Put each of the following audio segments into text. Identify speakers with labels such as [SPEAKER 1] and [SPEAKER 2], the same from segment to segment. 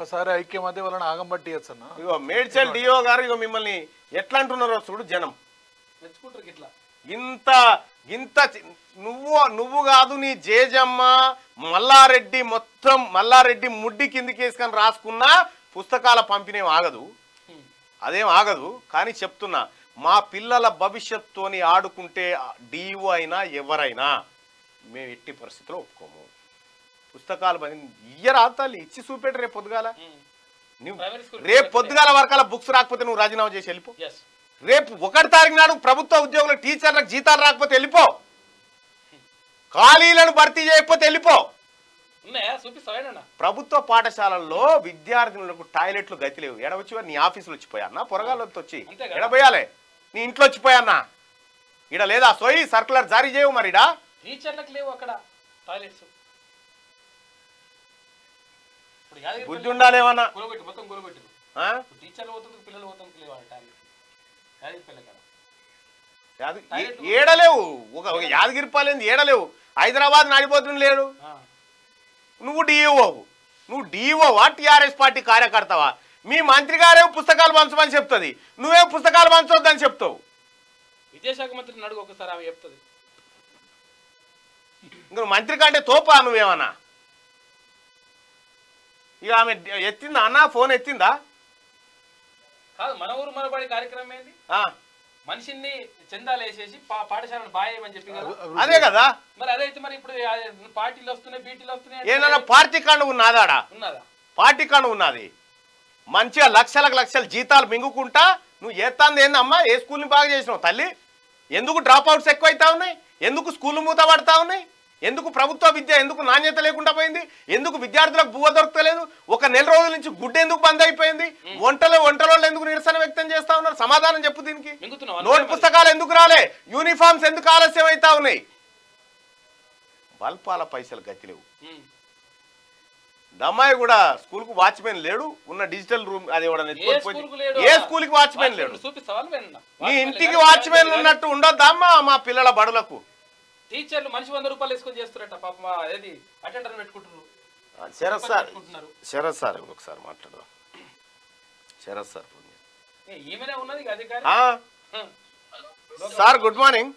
[SPEAKER 1] ఒకసారి ఐక్యమత్య వలన ఆగం పట్టియచ్చు అన్న
[SPEAKER 2] ఇగో మేడ్చల్ డిఓ గారు ఇగో మిమ్మల్ని ఎట్లా అంటున్నారో చూడు జనం
[SPEAKER 3] మెచ్చుకుంటారు ఇట్లా
[SPEAKER 2] ఇంత ఇంత చి- నువ్వు నువ్వు కాదు నీ జేజమ్మ మల్లారెడ్డి మొత్తం మల్లారెడ్డి ముడ్డి కిందికి వేసుకొని రాసుకున్న పుస్తకాల పంపిణీ ఆగదు అదేం ఆగదు కానీ చెప్తున్నా మా పిల్లల భవిష్యత్తుని ఆడుకుంటే డిఓ అయినా ఎవరైనా మేము ఎట్టి పరిస్థితిలో ఒప్పుకోము పుస్తకాలు పని ఇయ్యరా తల్లి ఇచ్చి చూపెట్టు రేపు పొద్దుగాల నువ్వు
[SPEAKER 3] ప్రైమరీ స్కూల్
[SPEAKER 2] రేపు పొద్దుగాల వరకాల బుక్స్ రాకపోతే నువ్వు రాజీనామా చేసి వెళ్ళిపో
[SPEAKER 3] ఎస్
[SPEAKER 2] రేపు ఒకటి తారీఖు నాడు ప్రభుత్వ ఉద్యోగులు టీచర్లకు జీతాలు రాకపోతే వెళ్ళిపో ఖాళీలను భర్తీ చేయకపోతే వెళ్ళిపో
[SPEAKER 3] ఉన్నాయా చూపిస్తావేనా
[SPEAKER 2] ప్రభుత్వ పాఠశాలల్లో విద్యార్థినులకు టాయిలెట్లు గతి లేవు ఎడవచ్చి నీ ఆఫీసులో వచ్చిపోయా అన్న పొరగాళ్ళతో వచ్చి
[SPEAKER 3] అంతే కదా.
[SPEAKER 2] ఎడబోయాలే నీ ఇంట్లో వచ్చిపోయా అన్న ఇడ లేదా సోయి సర్కులర్ జారీ చేయవు మరిడా
[SPEAKER 3] టీచర్లకు లేవు అక్కడ టాయిలెట్స్ ఇప్పుడు యాదగిరి
[SPEAKER 2] బుద్ధి ఉండాలేమన్నా
[SPEAKER 3] కూలగొట్టి మొత్తం కూలగొట్టారు
[SPEAKER 2] ఆ?
[SPEAKER 3] ఇప్పుడు టీచర్లు పోతుంది పిల్లలు పోతుంది లేవు టాయిలెట్ యాదగిరి పిల్ల కాడ
[SPEAKER 2] యాద-
[SPEAKER 3] టాయిలెట్లు
[SPEAKER 2] ఏ- ఏడలేవు ఒక ఒక యాదగిరి పాలేంది ఏడలేవు హైదరాబాద్ నడిపోతుంది లేడు
[SPEAKER 3] ఆ.
[SPEAKER 2] నువ్వు డిఈఓ నువ్వు డిఈఓవా టీఆర్ఎస్ పార్టీ కార్యకర్తవా మీ మంత్రి గారే పుస్తకాలు పంచమని చెప్తుంది నువ్వే పుస్తకాలు పంచొద్దని చెప్తావు
[SPEAKER 3] విద్యాశాఖ మంత్రిని అడుగు ఒకసారి ఆమె చెప్తుంది
[SPEAKER 2] ఇంక నువ్వు మంత్రి కంటే తోపా నువ్వేమన్నా ఇక ఆమె ఎత్తిందా అన్న ఫోన్ ఎత్తిందా
[SPEAKER 3] కాదు మన ఊరు మనబడి కార్యక్రమం ఏంది
[SPEAKER 2] ఆ,
[SPEAKER 3] మనిషిని చందాలు వేసేసి పా- పాఠశాలను బాయేయమని చెప్పి కదా
[SPEAKER 2] అదే కదా
[SPEAKER 3] మరి అదైతే మరి ఇప్పుడు అదే పార్టీలు వస్తున్నాయి బీటీలు వస్తున్నాయి అంటే
[SPEAKER 2] ఏదన్నా పార్టీ కండు ఉన్నదాడా
[SPEAKER 3] ఉన్నదా
[SPEAKER 2] పార్టీ కండు ఉన్నది మంచిగా లక్షలకు లక్షల జీతాలు మింగుకుంటా నువ్వు ఎత్తాంది ఏందమ్మా ఏ స్కూల్ని బాగా చేసినావు తల్లి ఎందుకు డ్రాప్ అవుట్స్ ఎక్కువ అవుతా ఉన్నాయి ఎందుకు స్కూళ్ళు మూత పడతా ఉన్నాయి ఎందుకు ప్రభుత్వ విద్య ఎందుకు నాణ్యత లేకుండా పోయింది ఎందుకు విద్యార్థులకు బువ్వ దొరకలేదు ఒక నెల రోజుల నుంచి గుడ్డ ఎందుకు బంద్ అయిపోయింది వంటలు వంటలో ఎందుకు నిరసన వ్యక్తం చేస్తా ఉన్నారు సమాధానం చెప్పు దీనికి
[SPEAKER 3] మింగుతున్నావు
[SPEAKER 2] నోట్ పుస్తకాలు ఎందుకు రాలే యూనిఫామ్స్ ఎందుకు ఆలస్యం అవుతా ఉన్నాయి బల్పాల పైసలు గతిలేవు దమ్మాయి కూడా స్కూల్ కు వాచ్మెన్ లేడు ఉన్న డిజిటల్ రూమ్ అది ఎవడన్నా
[SPEAKER 3] ఏ
[SPEAKER 2] ఎత్తుకొని
[SPEAKER 3] స్కూల్ కు
[SPEAKER 2] పోయి-
[SPEAKER 3] లేడు
[SPEAKER 2] ఏ స్కూల్ కి వాచ్మెన్ లేడు
[SPEAKER 3] చూపిస్తావా నువ్వేనా?
[SPEAKER 2] నీ
[SPEAKER 3] వాచ్మెన్
[SPEAKER 2] ఇంటికి
[SPEAKER 3] లేడా?
[SPEAKER 2] వాచ్మెన్ ఉన్నట్టు ఉండొద్దమ్మా మా పిల్లల బడులకు
[SPEAKER 3] టీచర్లు మనిషి వంద రూపాయలు వేసుకొని చేస్తారట పాప ఏది అటెండర్ పెట్టుకుంటున్నారు
[SPEAKER 2] శరత్ సార్
[SPEAKER 3] పెట్టుకుంటున్నారు
[SPEAKER 2] శరత్ సార్ ఒకసారి మాట్లాడదాం శరత్ సార్ ఫోన్ చేసి.
[SPEAKER 3] ఏ, ఈమెనే ఉన్నది ఇక అధికారి
[SPEAKER 2] ఆ,
[SPEAKER 3] హ.
[SPEAKER 2] Sir good morning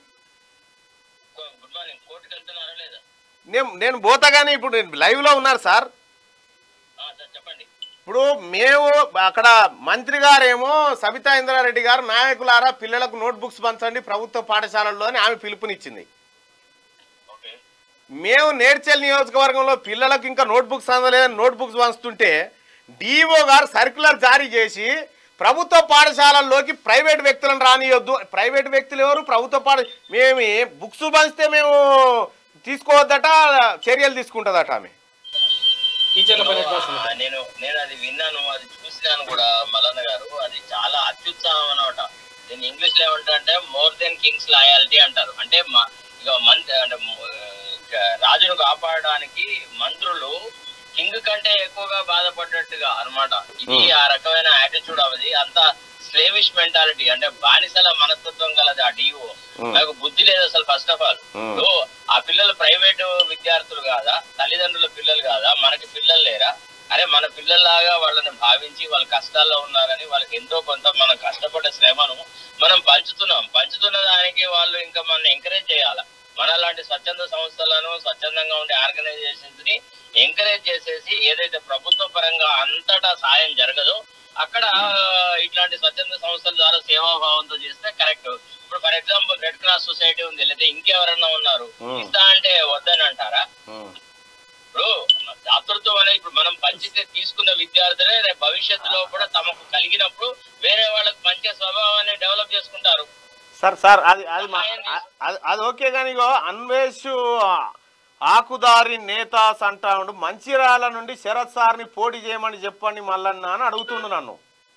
[SPEAKER 4] good morning కోర్టుకి వెళ్తున్నారా లేదా
[SPEAKER 2] నేను నేను పోతా కానీ ఇప్పుడు నేను లైవ్ లో ఉన్నారు సార్
[SPEAKER 4] ఆ, సార్ చెప్పండి
[SPEAKER 2] ఇప్పుడు మేము అక్కడ మంత్రి గారేమో సబితా ఇంద్రారెడ్డి గారు నాయకులారా పిల్లలకు నోట్ బుక్స్ పంచండి ప్రభుత్వ పాఠశాలల్లో అని ఆమె పిలుపునిచ్చింది
[SPEAKER 4] ఓకే
[SPEAKER 2] మేము నేర్చల్ నియోజకవర్గంలో పిల్లలకు ఇంకా నోట్ బుక్స్ అందలేదని నోట్ బుక్స్ పంచుతుంటే డిఓ గారు సర్క్యులర్ జారీ చేసి ప్రభుత్వ పాఠశాలల్లోకి ప్రైవేట్ వ్యక్తులను రానియొద్దు ప్రైవేట్ వ్యక్తులు ఎవరు ప్రభుత్వ పాఠ మేము బుక్స్ పంచితే మేము తీసుకోవద్దట చర్యలు తీసుకుంటుందట ఆమె
[SPEAKER 3] టీచర్ల పని ఎట్లా వస్తుంది?
[SPEAKER 4] ఆ, నేను నేను అది విన్నాను అది చూసినాను కూడా మల్లన్న గారు అది చాలా అత్యుత్సాహం అనమాట దీన్ని ఇంగ్లీష్ లో ఏమంటారంటే మోర్ దెన్ కింగ్స్ లాయాలిటీ అంటారు అంటే మ- ఇక మంత్రి అంటే మ- ఇక రాజును కాపాడడానికి మంత్రులు కింగ్ కంటే ఎక్కువగా బాధపడ్డట్టుగా అన్నమాట ఇది ఆ రకమైన యాటిట్యూడ్ అవది అంత స్లేవిష్ మెంటాలిటీ అంటే బానిసల మనస్తత్వం గలది ఆ డిఓ నాకు బుద్ధి లేదు అసలు ఫస్ట్ ఆఫ్ ఆల్
[SPEAKER 2] Hmm.
[SPEAKER 4] ఆ పిల్లలు ప్రైవేట్ విద్యార్థులు కాదా తల్లిదండ్రుల పిల్లలు కాదా మనకి పిల్లలు లేరా అరే మన పిల్లల్లాగా వాళ్ళని భావించి వాళ్ళ కష్టాల్లో ఉన్నారని వాళ్ళకి ఎంతో కొంత మనం కష్టపడ్డ శ్రమను మనం పంచుతున్నాం పంచుతున్న దానికి వాళ్ళు ఇంకా మనం ఎంకరేజ్ చేయాలి మన లాంటి స్వచ్ఛంద సంస్థలను స్వచ్ఛందంగా ఉండే ఆర్గనైజేషన్స్ ని ఎంకరేజ్ చేసేసి ఏదైతే ప్రభుత్వ పరంగా అంతటా సాయం జరగదో అక్కడ ఇట్లాంటి స్వచ్ఛంద సంస్థల ద్వారా సేవాభావంతో చేస్తే కరెక్ట్ ఇప్పుడు for example red cross society ఉంది లేదా ఇంకెవరన్నా ఉన్నారు
[SPEAKER 2] Hmm.
[SPEAKER 4] ఇస్తా అంటే వద్దని అంటారా ఇప్పుడు దాతృత్వం అనేది ఇప్పుడు మనం పంచితే తీసుకున్న విద్యార్థులే రేపు భవిష్యత్తులో కూడా తమకు కలిగినప్పుడు వేరే వాళ్ళకి మంచి స్వభావాన్ని డెవలప్ చేసుకుంటారు
[SPEAKER 2] సార్ సార్ అది అది మా- అది- అది ఓకే కానీ ఇగో అన్వేష్ ఆకుదారి నేతాస్ అంటా ఉండు మంచిర్యాల నుండి శరత్ సార్ని పోటీ చేయమని చెప్పండి మల్లన్న అని అడుగుతుండు నన్ను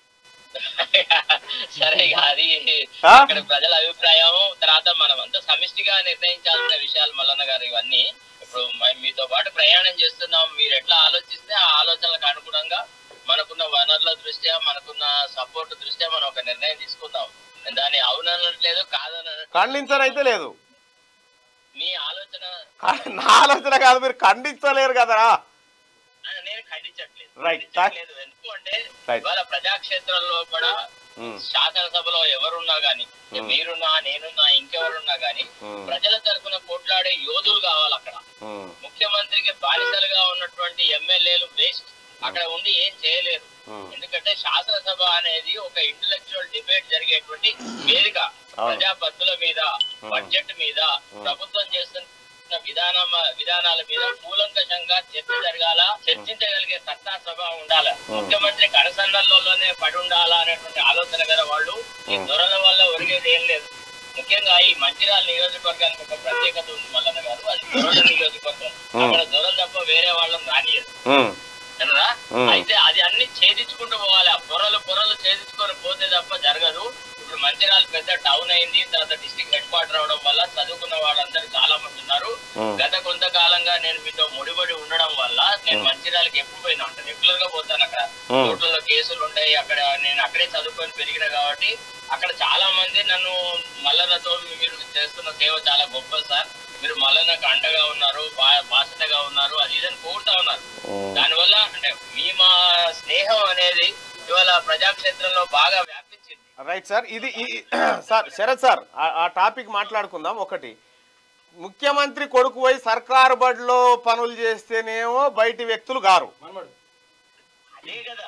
[SPEAKER 4] సరే ఇక అది
[SPEAKER 2] ఆ?
[SPEAKER 4] ఇక్కడ ప్రజల అభిప్రాయం తర్వాత మనం అంతా సమిష్టిగా నిర్ణయించాల్సిన విషయాలు మల్లన్న గారు ఇవన్నీ ఇప్పుడు మ- మీతో పాటు ప్రయాణం చేస్తున్నాం మీరు ఎట్లా ఆలోచిస్తే ఆ ఆలోచనలకు అనుగుణంగా మనకున్న వనరుల దృష్ట్యా మనకున్న సపోర్ట్ దృష్ట్యా మనం ఒక నిర్ణయం తీసుకుందాం నేను దాన్ని అవుననట్లేదు కాదనట్లేదు
[SPEAKER 2] ఖండించనైతే లేదు
[SPEAKER 4] మీ ఆలోచన
[SPEAKER 2] కా- నా ఆలోచన కాదు మీరు ఖండించలేరు కదరా
[SPEAKER 4] ఆ, నేను ఖండించట్లేదు
[SPEAKER 2] రైట్
[SPEAKER 4] లేదు ఎందుకు అంటే
[SPEAKER 2] Right.
[SPEAKER 4] ఇవాళ ప్రజాక్షేత్రంలో కూడా
[SPEAKER 2] Hmm.
[SPEAKER 4] శాసనసభలో ఎవరున్నా గాని మీరున్నా నేనున్నా ఇంకెవరున్నా గాని
[SPEAKER 2] Hmm.
[SPEAKER 4] ప్రజల తరఫున కొట్లాడే యోధులు కావాలి అక్కడ ముఖ్యమంత్రికి బానిసలుగా ఉన్నటువంటి ఎమ్మెల్యేలు వేస్ట్ అక్కడ ఉండి ఏం చేయలేరు
[SPEAKER 2] Hmm.
[SPEAKER 4] ఎందుకంటే శాసనసభ అనేది ఒక ఇంటలెక్చువల్ డిబేట్ జరిగేటువంటి వేదిక
[SPEAKER 2] అవును.
[SPEAKER 4] ప్రజా పద్ధతుల మీద బడ్జెట్ మీద ప్రభుత్వం చేస్తున్న విధానం విధానాల మీద కూలంకషంగా చర్చ జరగాల చర్చించగలిగే సత్తా సభ ఉండాల ముఖ్యమంత్రి కరసన్నల్లోనే పడి ఉండాలా అనేటువంటి ఆలోచన గల వాళ్ళు ఈ దొరల వల్ల ఒరిగేది ఏం లేదు ముఖ్యంగా ఈ మంచిర్యాల నియోజకవర్గానికి ఒక ప్రత్యేకత ఉంది మల్లన్న గారు అది దొరల నియోజకవర్గం అక్కడ దొరలు తప్ప వేరే వాళ్ళని రానియదు వినరా?
[SPEAKER 2] మ్మ్.
[SPEAKER 4] అయితే అది అన్ని ఛేదించుకుంటూ పోవాలి ఆ పొరలు పొరలు ఛేదించుకొని పోతే తప్ప జరగదు ఇప్పుడు మంచిర్యాల పెద్ద టౌన్ అయింది తర్వాత డిస్ట్రిక్ట్ హెడ్ క్వార్టర్ అవడం వల్ల చదువుకున్న వాళ్ళందరూ చాలా మంది ఉన్నారు
[SPEAKER 2] మ్మ్.
[SPEAKER 4] గత కొంతకాలంగా నేను మీతో ముడిపడి ఉండడం వల్ల నేను మంచిర్యాలకి ఎప్పుడు పోయినా ఉంటాను రెగ్యులర్ గా పోతాను అక్కడ
[SPEAKER 2] మ్మ్.
[SPEAKER 4] కోర్టుల్లో కేసులు ఉంటాయి అక్కడ నేను అక్కడే చదువుకొని పెరిగిన కాబట్టి అక్కడ చాలా మంది నన్ను మల్లన్నతో మీరు చేస్తున్న సేవ చాలా గొప్ప సార్ మీరు మల్లన్నకు అండగా ఉన్నారు బా- బాసటగా ఉన్నారు అది ఇదని కోరుతా ఉన్నారు దానివల్ల అంటే మీ మా స్నేహం అనేది ఇవాళ ప్రజాక్షేత్రంలో బాగా వ్యాపించింది
[SPEAKER 2] రైట్ సార్ ఇది ఈ- సార్ శరత్ సార్ ఆ- ఆ టాపిక్ మాట్లాడుకుందాం ఒకటి ముఖ్యమంత్రి కొడుకు పోయి సర్కారు బడిలో పనులు చేస్తేనేమో బయటి వ్యక్తులు గారు
[SPEAKER 3] మనమడు
[SPEAKER 4] అదే కదా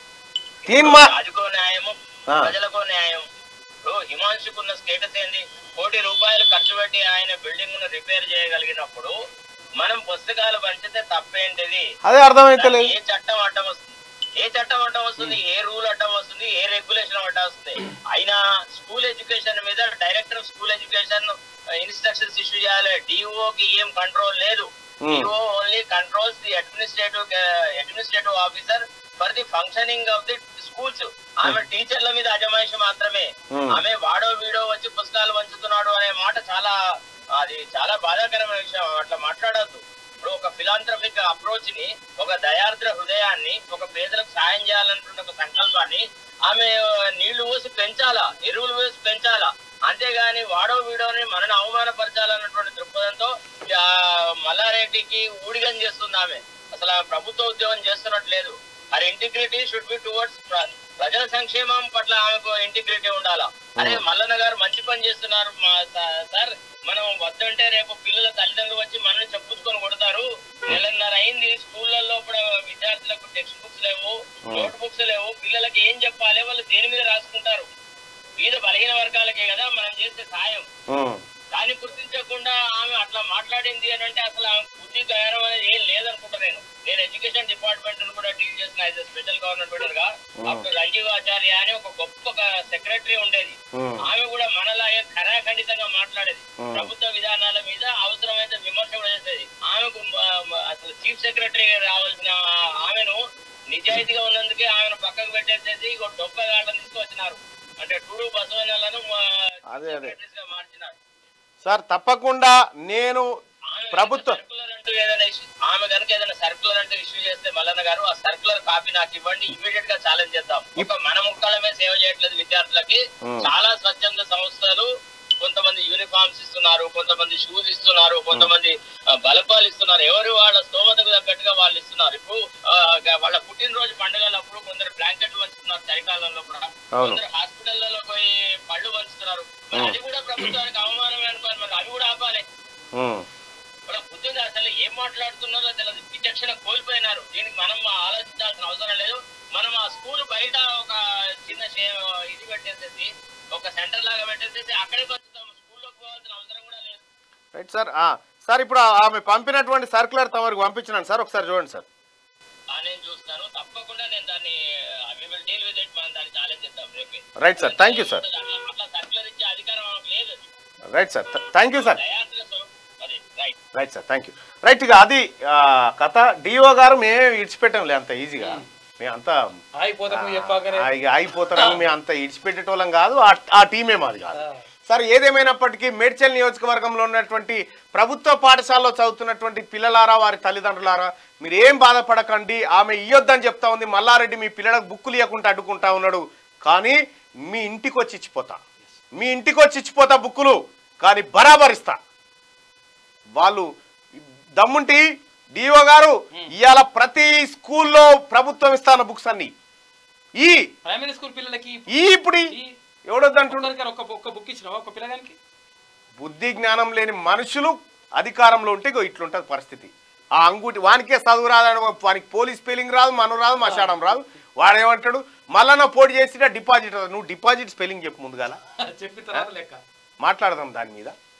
[SPEAKER 2] తీన్మా
[SPEAKER 4] రాజుకో న్యాయము
[SPEAKER 2] ఆ.
[SPEAKER 4] ప్రజలకో న్యాయం ఇప్పుడు హిమాంశుకున్న స్టేటస్ ఏంది కోటి రూపాయలు ఖర్చు పెట్టి ఆయన బిల్డింగ్ ను రిపేర్ చేయగలిగినప్పుడు మనం పుస్తకాలు పంచితే తప్పేంటిది
[SPEAKER 2] అదే అర్థమైతలేదు
[SPEAKER 4] ఏ చట్టం అడ్డం వస్తుంది ఏ చట్టం అడ్డం వస్తుంది ఏ రూల్ అడ్డం వస్తుంది ఏ రెగ్యులేషన్ అడ్డం వస్తుంది అయినా స్కూల్ ఎడ్యుకేషన్ మీద director of school education instructions issue చేయాలి డిఓ కి ఏం కంట్రోల్ లేదు DO only controls the administrative administrative officer for the functioning of the schools ఆమె టీచర్ల మీద అజమాయిషి మాత్రమే
[SPEAKER 2] Hmm.
[SPEAKER 4] ఆమె వాడో వీడో వచ్చి పుస్తకాలు పంచుతున్నాడు అనే మాట చాలా అది చాలా బాధాకరమైన విషయం అట్లా మాట్లాడద్దు ఇప్పుడు ఒక ఫిలాంథ్రఫిక్ అప్రోచ్ ని ఒక దయార్ద్ర హృదయాన్ని ఒక పేదలకు సాయం చేయాలనుకున్న ఒక సంకల్పాన్ని ఆమె నీళ్లు పోసి పెంచాలా ఎరువులు వేసి పెంచాలా అంతేగాని వాడో వీడోని మనని అవమానపరచాలన్నటువంటి దృక్పథంతో ఆ, మల్లారెడ్డికి ఊడిగం చేస్తుంది ఆమె అసలు ఆమె ప్రభుత్వ ఉద్యోగం చేస్తున్నట్లేదు అది ఇంటిగ్రిటీ షుడ్ బి టువర్డ్స్ ప్రజల సంక్షేమం పట్ల ఆమెకు ఇంటిగ్రిటీ ఉండాలా అరే మల్లన్న గారు మంచి పని చేస్తున్నారు మా సా- సార్ మనం వద్దంటే రేపు పిల్లల తల్లిదండ్రులు వచ్చి మనల్ని చెప్పుకొని కొడతారు నెలన్నర అయింది స్కూళ్ళల్లో ఇప్పుడు విద్యార్థులకు టెక్స్ట్ బుక్స్ లేవు నోట్ బుక్స్ లేవు పిల్లలకి ఏం చెప్పాలి వాళ్ళు దేని మీద రాసుకుంటారు వీధ బలహీన వర్గాలకే కదా మనం చేసే సాయం
[SPEAKER 2] ఉమ్,
[SPEAKER 4] దాన్ని గుర్తించకుండా ఆమె అట్లా మాట్లాడింది అని అంటే అసలు ఆమె బుద్ధి జ్ఞానం అనేది ఏం లేదనుకుంటా నేను నేను ఎడ్యుకేషన్ డిపార్ట్మెంట్ కూడా డీల్ చేసిన యాజ్ స్పెషల్ గవర్నమెంట్ గా అప్పుడు రంజీవ్ ఆచార్య అని ఒక గొప్ప సెక్రటరీ ఉండేది
[SPEAKER 2] ఉమ్,
[SPEAKER 4] ఆమె కూడా మనలాగే ఖరాఖండితంగా మాట్లాడేది
[SPEAKER 2] Hmm.
[SPEAKER 4] ప్రభుత్వ విధానాల మీద అవసరమైతే విమర్శ కూడా చేసేది ఆమెకు మ- మ- అసలు చీఫ్ సెక్రటరీ రావాల్సిన ఆ- ఆమెను నిజాయితీగా ఉన్నందుకే ఆమెను పక్కకు పెట్టేసేసి ఒక డొప్ప గాళ్ళని తీసుకొచ్చినారు అంటే టూడు బసవనలను
[SPEAKER 2] అదే, అదే.
[SPEAKER 4] గా మార్చినారు
[SPEAKER 2] సార్ తప్పకుండా నేను
[SPEAKER 4] ఆమె
[SPEAKER 2] ప్రభుత్వం
[SPEAKER 4] సర్కులర్ అంటూ ఏదైనా issue- ఆమె కనుక ఏదైనా సర్కులర్ అంటూ ఇష్యూ చేస్తే మల్లన్న గారు ఆ సర్కులర్ కాపీ నాకు ఇవ్వండి ఇమీడియట్ గా ఛాలెంజ్ చేద్దాం ఒక మన ముక్కలమే సేవ చేయట్లేదు విద్యార్థులకి
[SPEAKER 2] Hmm.
[SPEAKER 4] చాలా స్వచ్ఛంద సంస్థలు కొంతమంది యూనిఫామ్స్ ఇస్తున్నారు కొంతమంది షూస్ ఇస్తున్నారు కొంతమంది ఆ, బలపాలు ఇస్తున్నారు ఎవరు వాళ్ళ స్తోమతకు తగ్గట్టుగా వాళ్ళు ఇస్తున్నారు ఇప్పుడు ఆ, గ- వాళ్ళ పుట్టినరోజు పండుగలప్పుడు కొందరు బ్లాంకెట్లు పంచుతున్నారు చలికాలంలో కూడా
[SPEAKER 2] అవును.
[SPEAKER 4] కొందరు హాస్పిటల్లో పోయి పళ్ళు పంచుతున్నారు మరి
[SPEAKER 2] Hmm.
[SPEAKER 4] అది కూడా ప్రభుత్వానికి అవమానమే అనుకోవాలి మరి అవి కూడా ఆపాలి
[SPEAKER 2] ఉమ్,
[SPEAKER 4] మన బుద్ధుడు అసలు ఏం మాట్లాడుతున్నారో తెలియదు విచక్షణ కోల్పోయినారు దీనికి మనం ఆలోచించాల్సిన అవసరం లేదు మనం ఆ స్కూల్ బయట ఒక చిన్న షే- ఇది పెట్టేసేసి ఒక సెంటర్ లాగా పెట్టేసేసి అక్కడే పంచుతాం స్కూల్లోకి పోవాల్సిన అవసరం కూడా లేదు
[SPEAKER 2] రైట్ సార్ ఆ, సార్ ఇప్పుడు ఆ- ఆమె పంపినటువంటి సర్కులర్ తమరికి పంపించినాను సార్ ఒకసారి చూడండి సార్
[SPEAKER 4] ఆ నేను చూస్తాను తప్పకుండా నేను దాన్ని we will deal with it మనం దాన్ని ఛాలెంజ్ చేద్దాం రేపే
[SPEAKER 2] right sir thank you sir
[SPEAKER 4] అట్లా అట్లా సర్కులర్ ఇచ్చే అధికారం మనకు లేదు
[SPEAKER 2] right sir thank you sir
[SPEAKER 4] దయాత్ర అది right
[SPEAKER 2] right sir thank you right ఇక అది ఆ, కథ డిఓ గారు మేము ఇడిచిపెట్టాంలే అంత ఈజీగా మేము అంతా
[SPEAKER 3] ఆగిపోతాం నువ్వు చెప్పాకనే
[SPEAKER 2] ఆ, ఇక అయిపోతారని మేము అంత ఇడిచిపెట్టేటోళ్ళం కాదు ఆ- ఆ టీమే మాది కాదు సార్ ఏదేమైనప్పటికీ మేడ్చల్ నియోజకవర్గంలో ఉన్నటువంటి ప్రభుత్వ పాఠశాలలో చదువుతున్నటువంటి పిల్లలారా వారి తల్లిదండ్రులారా మీరు ఏం బాధపడకండి ఆమె ఇయ్యొద్దని చెప్తా ఉంది మల్లారెడ్డి మీ పిల్లలకు బుక్కులు ఇవ్వకుండా అడ్డుకుంటా ఉన్నాడు కానీ మీ ఇంటికి వచ్చి ఇచ్చిపోతా మీ ఇంటికి వచ్చి ఇచ్చిపోతా బుక్కులు కానీ బరాబరిస్తా వాళ్ళు దమ్ముంటి డిఓ గారు ఇవాళ ప్రతి స్కూల్లో ప్రభుత్వం ఇస్తాన బుక్స్ అన్ని ఈ
[SPEAKER 3] ప్రైమరీ స్కూల్ పిల్లలకి
[SPEAKER 2] ఈ ఇప్పుడు ఈ.
[SPEAKER 3] ఈ
[SPEAKER 2] ఎవడొద్దంటుండు
[SPEAKER 3] ఒక్కరికైనా ఒక్క ఒక్క బుక్ ఇచ్చినావా ఒక పిల్లగానికి
[SPEAKER 2] బుద్ధి జ్ఞానం లేని మనుషులు అధికారంలో ఉంటే ఇగో ఇట్లుంటది పరిస్థితి ఆ అంగుటి వానికే చదువు రాదు వానికి పోలీస్ స్పెల్లింగ్ రాదు మనం రాదు మషాడం రాదు వాడు ఏమంటాడు మళ్ళా పోటీ చేసిన డిపాజిట్ రాదు. నువ్వు డిపాజిట్ స్పెల్లింగ్ చెప్పు ముందుగాల
[SPEAKER 3] చెప్పిన తర్వాత లెక్క
[SPEAKER 2] మాట్లాడదాం దాని మీద